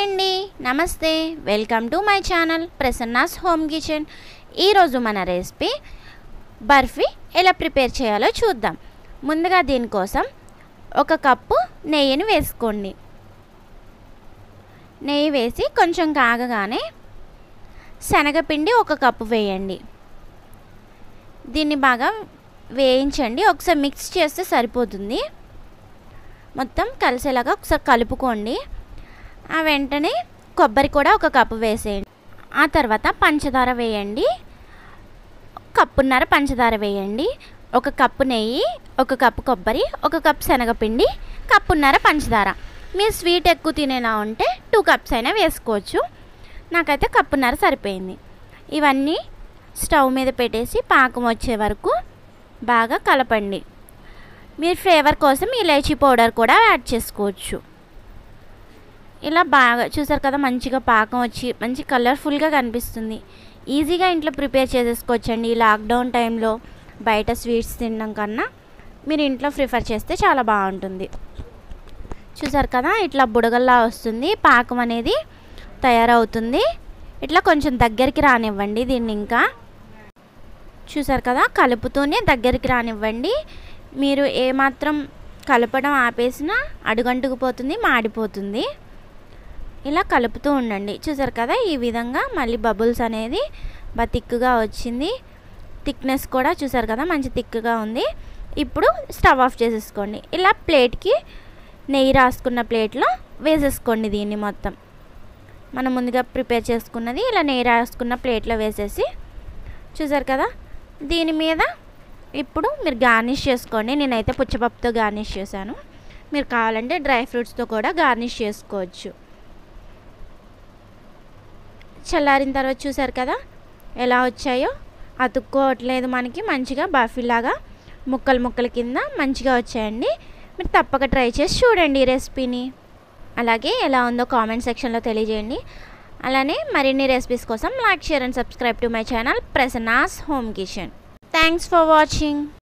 అండి నమస్తే welcome to my channel ప్రసన్నాస్ హోమ్ కిచెన్ ఈరోజు మన రెసిపీ బర్ఫీ ఎలా ప్రిపేర్ చేయాలో చూద్దాం ముందుగా దీనికోసం ఒక కప్పు నెయ్యిని వేసుకోండి నెయ్యి వేసి కొంచెం కాగగానే శనగపిండి ఒక కప్పు వేయండి దీన్ని బాగా వేయించండి ఒకసారి మిక్స్ చేస్తే సరిపోతుంది మొత్తం కలిసేలాగా ఒకసారి కలుపుకోండి ఆ వెంటనే కొబ్బరి కూడా ఒక కప్పు వేసేయండి ఆ తర్వాత పంచదార వేయండి కప్పున్నర పంచదార వేయండి ఒక కప్పు నెయ్యి ఒక కప్పు కొబ్బరి ఒక కప్పు శనగపిండి కప్పున్నర పంచదార మీరు స్వీట్ ఎక్కువ తినేలా ఉంటే టూ కప్స్ అయినా వేసుకోవచ్చు నాకైతే కప్పున్నర సరిపోయింది ఇవన్నీ స్టవ్ మీద పెట్టేసి పాకం వచ్చే వరకు బాగా కలపండి మీరు ఫ్లేవర్ కోసం ఇలైచీ పౌడర్ కూడా యాడ్ చేసుకోవచ్చు ఇలా బాగా చూసారు కదా మంచిగా పాకం వచ్చి మంచి కలర్ఫుల్గా కనిపిస్తుంది ఈజీగా ఇంట్లో ప్రిపేర్ చేసేసుకోవచ్చండి ఈ లాక్డౌన్ టైంలో బయట స్వీట్స్ తినడం కన్నా మీరు ఇంట్లో ప్రిఫర్ చేస్తే చాలా బాగుంటుంది చూసారు కదా ఇట్లా బుడగల్లా వస్తుంది పాకం అనేది తయారవుతుంది ఇట్లా కొంచెం దగ్గరికి రానివ్వండి దీన్ని ఇంకా చూసారు కదా కలుపుతూనే దగ్గరికి రానివ్వండి మీరు ఏమాత్రం కలపడం ఆపేసినా అడుగంటుకుపోతుంది మాడిపోతుంది ఇలా కలుపుతూ ఉండండి చూసారు కదా ఈ విధంగా మళ్ళీ బబుల్స్ అనేది బాగా థిక్గా వచ్చింది థిక్నెస్ కూడా చూసారు కదా మంచి థిక్గా ఉంది ఇప్పుడు స్టవ్ ఆఫ్ చేసేసుకోండి ఇలా ప్లేట్కి నెయ్యి రాసుకున్న ప్లేట్లో వేసేసుకోండి దీన్ని మొత్తం మనం ముందుగా ప్రిపేర్ చేసుకున్నది ఇలా నెయ్యి రాసుకున్న ప్లేట్లో వేసేసి చూసారు కదా దీని మీద ఇప్పుడు మీరు గార్నిష్ చేసుకోండి నేనైతే పుచ్చపప్పుతో గార్నిష్ చేశాను మీరు కావాలంటే డ్రై ఫ్రూట్స్తో కూడా గార్నిష్ చేసుకోవచ్చు చల్లారిన తర్వాత చూసారు కదా ఎలా వచ్చాయో అతుక్కోవట్లేదు మనకి మంచిగా బఫీలాగా ముక్కలు ముక్కల కింద మంచిగా వచ్చాయండి మీరు తప్పక ట్రై చేసి చూడండి ఈ రెసిపీని అలాగే ఎలా ఉందో కామెంట్ సెక్షన్లో తెలియజేయండి అలానే మరిన్ని రెసిపీస్ కోసం like share and subscribe to my channel ప్రసన్నాస్ home kitchen thanks for watching